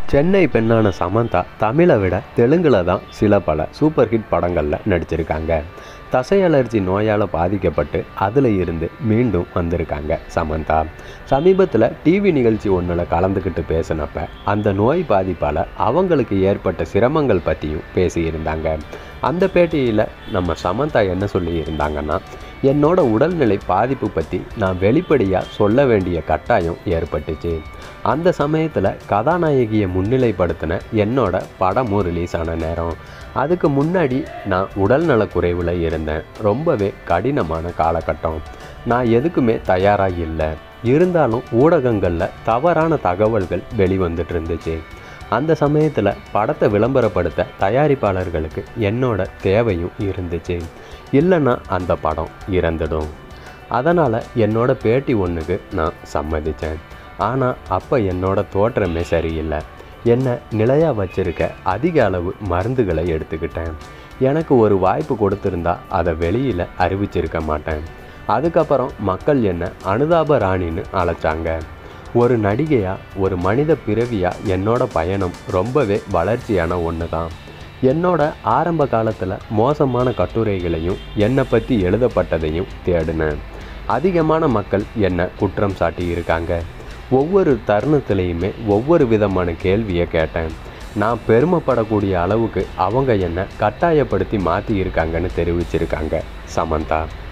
சென்னை பெண்ணான சமந்தா தமிழை விட தெலுங்கில் தான் சில பல சூப்பர் ஹிட் படங்களில் நடிச்சிருக்காங்க தசை அலர்ஜி நோயால் பாதிக்கப்பட்டு அதில் இருந்து மீண்டும் வந்திருக்காங்க சமந்தா சமீபத்தில் டிவி நிகழ்ச்சி ஒன்றில் கலந்துக்கிட்டு பேசினப்ப அந்த நோய் பாதிப்பால் அவங்களுக்கு ஏற்பட்ட சிரமங்கள் பற்றியும் பேசியிருந்தாங்க அந்த பேட்டியில் நம்ம சமந்தா என்ன சொல்லியிருந்தாங்கன்னா என்னோட உடல்நிலை பாதிப்பு பற்றி நான் வெளிப்படையாக சொல்ல வேண்டிய கட்டாயம் ஏற்பட்டுச்சு அந்த சமயத்தில் கதாநாயகியை முன்னிலைப்படுத்தின என்னோட படமும் ரிலீஸ் ஆன நேரம் அதுக்கு முன்னாடி நான் உடல்நலக்குறைவில் இருந்தேன் ரொம்பவே கடினமான காலகட்டம் நான் எதுக்குமே தயாராக இல்லை இருந்தாலும் ஊடகங்களில் தவறான தகவல்கள் வெளிவந்துட்டு இருந்துச்சு அந்த சமயத்தில் படத்தை விளம்பரப்படுத்த தயாரிப்பாளர்களுக்கு என்னோட தேவையும் இருந்துச்சு இல்லைன்னா அந்த படம் இறந்துடும் அதனால் என்னோட பேட்டி ஒன்றுக்கு நான் சம்மதித்தேன் ஆனால் அப்போ என்னோட தோற்றமே சரியில்லை என்னை நிலையாக வச்சிருக்க அதிக அளவு மருந்துகளை எடுத்துக்கிட்டேன் எனக்கு ஒரு வாய்ப்பு கொடுத்துருந்தா அதை வெளியில் அறிவிச்சிருக்க மாட்டேன் அதுக்கப்புறம் மக்கள் என்னை அனுதாப ராணின்னு அழைச்சாங்க ஒரு நடிகையாக ஒரு மனித பிறவியாக என்னோட பயணம் ரொம்பவே வளர்ச்சியான ஒன்று தான் என்னோட ஆரம்ப காலத்தில் மோசமான கட்டுரைகளையும் என்னை பற்றி எழுதப்பட்டதையும் தேடினேன் அதிகமான மக்கள் என்னை குற்றம் சாட்டி இருக்காங்க ஒவ்வொரு தருணத்துலேயுமே ஒவ்வொரு விதமான கேள்வியை கேட்டேன் நான் பெருமைப்படக்கூடிய அளவுக்கு அவங்க என்னை கட்டாயப்படுத்தி மாற்றி இருக்காங்கன்னு தெரிவிச்சிருக்காங்க சமந்தா